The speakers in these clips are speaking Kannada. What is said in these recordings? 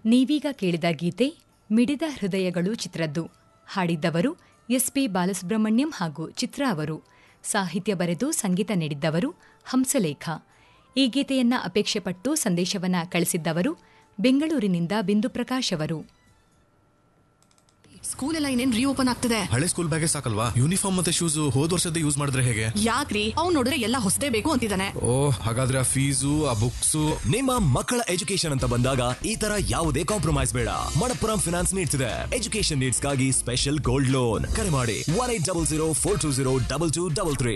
ನೀವೀಗ ಕೇಳಿದ ಗೀತೆ ಮಿಡಿದ ಹೃದಯಗಳು ಚಿತ್ರದ್ದು ಹಾಡಿದ್ದವರು ಎಸ್ಪಿ ಬಾಲಸುಬ್ರಹ್ಮಣ್ಯಂ ಹಾಗೂ ಚಿತ್ರ ಅವರು ಸಾಹಿತ್ಯ ಬರೆದು ಸಂಗೀತ ನೀಡಿದ್ದವರು ಹಂಸಲೇಖ ಈ ಗೀತೆಯನ್ನ ಅಪೇಕ್ಷೆಪಟ್ಟು ಸಂದೇಶವನ್ನ ಕಳಿಸಿದ್ದವರು ಬೆಂಗಳೂರಿನಿಂದ ಬಿಂದು ಪ್ರಕಾಶ್ ಅವರು ಸ್ಕೂಲ್ ಎಲ್ಲ ಇನ್ನೇನ್ ರೀಓಪನ್ ಆಗ್ತದೆ ಹಳೆ ಸ್ಕೂಲ್ ಬ್ಯಾಗೆ ಸಾಕಲ್ವಾ ಯೂನಿಫಾರ್ಮ್ ಮತ್ತೆ ಶೂಸ್ ಹೋದ್ ವರ್ಷದ ಯೂಸ್ ಮಾಡಿದ್ರೆ ಹೇಗೆ ಯಾಕ್ರಿ ಅವ್ನ್ ನೋಡಿದ್ರೆ ಎಲ್ಲ ಹೊಸದೇ ಬೇಕು ಅಂತಿದ್ದಾನೆ ಓ ಹಾಗಾದ್ರೆ ಆ ಫೀಸು ಆ ಬುಕ್ಸು ನಿಮ್ಮ ಮಕ್ಕಳ ಎಜುಕೇಶನ್ ಅಂತ ಬಂದಾಗ ಈ ತರ ಯಾವುದೇ ಕಾಂಪ್ರಮೈಸ್ ಬೇಡ ಮಣಪ್ಪುರಂ ಫಿನಾನ್ಸ್ ನೀಡ್ತಿದೆ ಎಜುಕೇಶನ್ ನೀಡ್ಸ್ಗಾಗಿ ಸ್ಪೆಷಲ್ ಗೋಲ್ಡ್ ಲೋನ್ ಕರೆ ಮಾಡಿ one eight double zero four two zero double two double three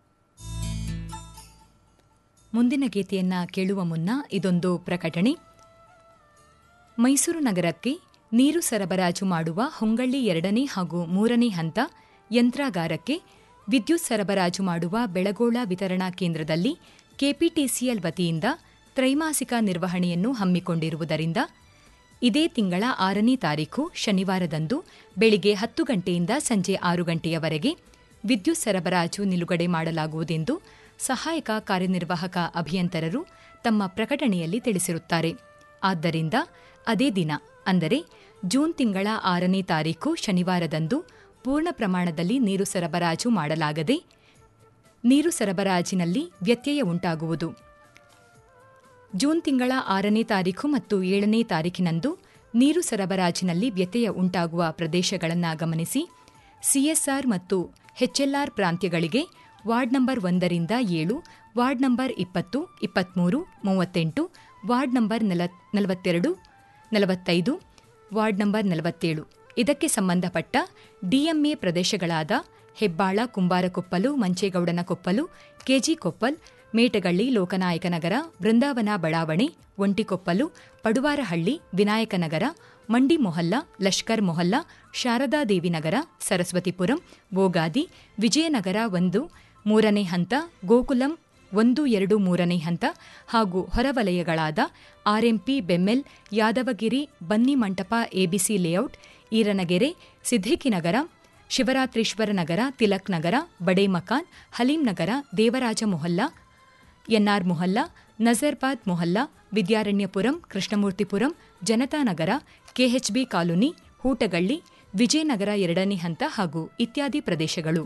ಮುಂದಿನ ಗೀತೆಯನ್ನ ಕೇಳುವ ಮುನ್ನ ಇದೊಂದು ಪ್ರಕಟಣೆ ಮೈಸೂರು ನಗರಕ್ಕೆ ನೀರು ಸರಬರಾಜು ಮಾಡುವ ಹೊಂಗಳ್ಳಿ ಎರಡನೇ ಹಾಗೂ ಮೂರನೇ ಹಂತ ಯಂತ್ರಾಗಾರಕ್ಕೆ ವಿದ್ಯುತ್ ಸರಬರಾಜು ಮಾಡುವ ಬೆಳಗೋಳ ವಿತರಣಾ ಕೇಂದ್ರದಲ್ಲಿ ಕೆಪಿಟಿಸಿಎಲ್ ವತಿಯಿಂದ ತ್ರೈಮಾಸಿಕ ನಿರ್ವಹಣೆಯನ್ನು ಹಮ್ಮಿಕೊಂಡಿರುವುದರಿಂದ ಇದೇ ತಿಂಗಳ ಆರನೇ ತಾರೀಖು ಶನಿವಾರದಂದು ಬೆಳಿಗ್ಗೆ ಹತ್ತು ಗಂಟೆಯಿಂದ ಸಂಜೆ ಆರು ಗಂಟೆಯವರೆಗೆ ವಿದ್ಯುತ್ ಸರಬರಾಜು ನಿಲುಗಡೆ ಮಾಡಲಾಗುವುದೆಂದು ಸಹಾಯಕ ಕಾರ್ಯನಿರ್ವಾಹಕ ಅಭಿಯಂತರರು ತಮ್ಮ ಪ್ರಕಟಣೆಯಲ್ಲಿ ತಿಳಿಸಿರುತ್ತಾರೆ ಆದ್ದರಿಂದ ಅದೇ ದಿನ ಅಂದರೆ ಜೂನ್ ತಿಂಗಳ ಆರನೇ ತಾರೀಖು ಶನಿವಾರದಂದು ಪೂರ್ಣ ಪ್ರಮಾಣದಲ್ಲಿ ನೀರು ಸರಬರಾಜು ಮಾಡಲಾಗದೆ ನೀರು ಸರಬರಾಜಿನಲ್ಲಿ ವ್ಯತ್ಯಯ ಉಂಟಾಗುವುದು ಜೂನ್ ತಿಂಗಳ ಆರನೇ ತಾರೀಖು ಮತ್ತು ಏಳನೇ ತಾರೀಖಿನಂದು ನೀರು ಸರಬರಾಜಿನಲ್ಲಿ ವ್ಯತ್ಯಯ ಉಂಟಾಗುವ ಪ್ರದೇಶಗಳನ್ನು ಗಮನಿಸಿ ಸಿಎಸ್ಆರ್ ಮತ್ತು ಎಚ್ಎಲ್ಆರ್ ಪ್ರಾಂತ್ಯಗಳಿಗೆ ವಾರ್ಡ್ ನಂಬರ್ ಒಂದರಿಂದ ಏಳು ವಾರ್ಡ್ ನಂಬರ್ ಇಪ್ಪತ್ತು ಇಪ್ಪತ್ತ್ಮೂರು ಮೂವತ್ತೆಂಟು ವಾರ್ಡ್ ನಂಬರ್ ನಲ ನಲವತ್ತೆರಡು ನಲವತ್ತೈದು ವಾರ್ಡ್ ನಂಬರ್ ನಲವತ್ತೇಳು ಇದಕ್ಕೆ ಸಂಬಂಧಪಟ್ಟ ಡಿಎಂಎ ಪ್ರದೇಶಗಳಾದ ಹೆಬ್ಬಾಳ ಕುಂಬಾರಕೊಪ್ಪಲು ಮಂಚೇಗೌಡನ ಕೊಪ್ಪಲು ಕೆಜಿ ಕೊಪ್ಪಲ್ ಮೇಟಗಳ್ಳಿ ಲೋಕನಾಯಕನಗರ ಬೃಂದಾವನ ಬಡಾವಣೆ ಒಂಟಿಕೊಪ್ಪಲು ಪಡುವಾರಹಳ್ಳಿ ವಿನಾಯಕನಗರ ಮಂಡಿ ಮೊಹಲ್ಲ ಲಷ್ಕರ್ ಮೊಹಲ್ಲ ಶಾರದಾದೇವಿ ನಗರ ಸರಸ್ವತಿಪುರಂ ಬೋಗಾದಿ ವಿಜಯನಗರ ಒಂದು ಮೂರನೇ ಹಂತ ಗೋಕುಲಂ ಒಂದು ಎರಡು ಮೂರನೇ ಹಂತ ಹಾಗೂ ಹೊರವಲಯಗಳಾದ ಆರ್ಎಂಪಿ ಬೆಮ್ಮೆಲ್ Yadavagiri Bannimantapa ABC layout Eeranagere Siddiqinagar Shivarathreeshwara Nagar Tilak Nagar Bade Makan Haleem Nagar Devaraja Mohalla NR Mohalla Nazarbad Mohalla Vidyaranyapuram Krishnamurthypuram Janathanagar KHB colony Hootagalli Vijayanagar ಎರಡನೇ ಹಂತ ಹಾಗೂ ಇತ್ಯಾದಿ ಪ್ರದೇಶಗಳು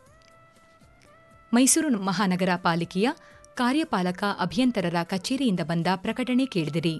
ಮೈಸೂರು ಮಹಾನಗರ ಪಾಲಿಕೆಯ ಕಾರ್ಯಪಾಲಕ ಅಭಿಯಂತರರ ಕಚೇರಿಯಿಂದ ಬಂದ ಪ್ರಕಟಣೆ ಕೇಳಿದಿರಿ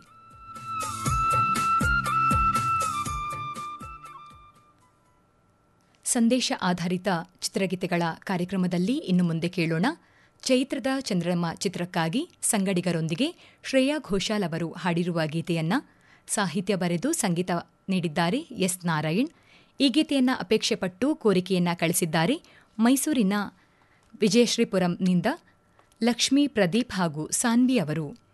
ಸಂದೇಶ ಆಧಾರಿತ ಚಿತ್ರಗೀತೆಗಳ ಕಾರ್ಯಕ್ರಮದಲ್ಲಿ ಇನ್ನು ಮುಂದೆ ಕೇಳೋಣ ಚೈತ್ರದ ಚಂದ್ರಮ್ಮ ಚಿತ್ರಕ್ಕಾಗಿ ಸಂಗಡಿಗರೊಂದಿಗೆ ಶ್ರೇಯಾ ಘೋಷಾಲ್ ಅವರು ಹಾಡಿರುವ ಗೀತೆಯನ್ನ ಸಾಹಿತ್ಯ ಬರೆದು ಸಂಗೀತ ನೀಡಿದ್ದಾರೆ ಎಸ್ ನಾರಾಯಣ್ ಈ ಗೀತೆಯನ್ನ ಅಪೇಕ್ಷೆಪಟ್ಟು ಕೋರಿಕೆಯನ್ನ ಕಳಿಸಿದ್ದಾರೆ ಮೈಸೂರಿನ ವಿಜಯಶ್ರೀಪುರಂನಿಂದ ಲಕ್ಷ್ಮೀ ಪ್ರದೀಪ್ ಹಾಗೂ ಸಾನ್ವಿ ಅವರು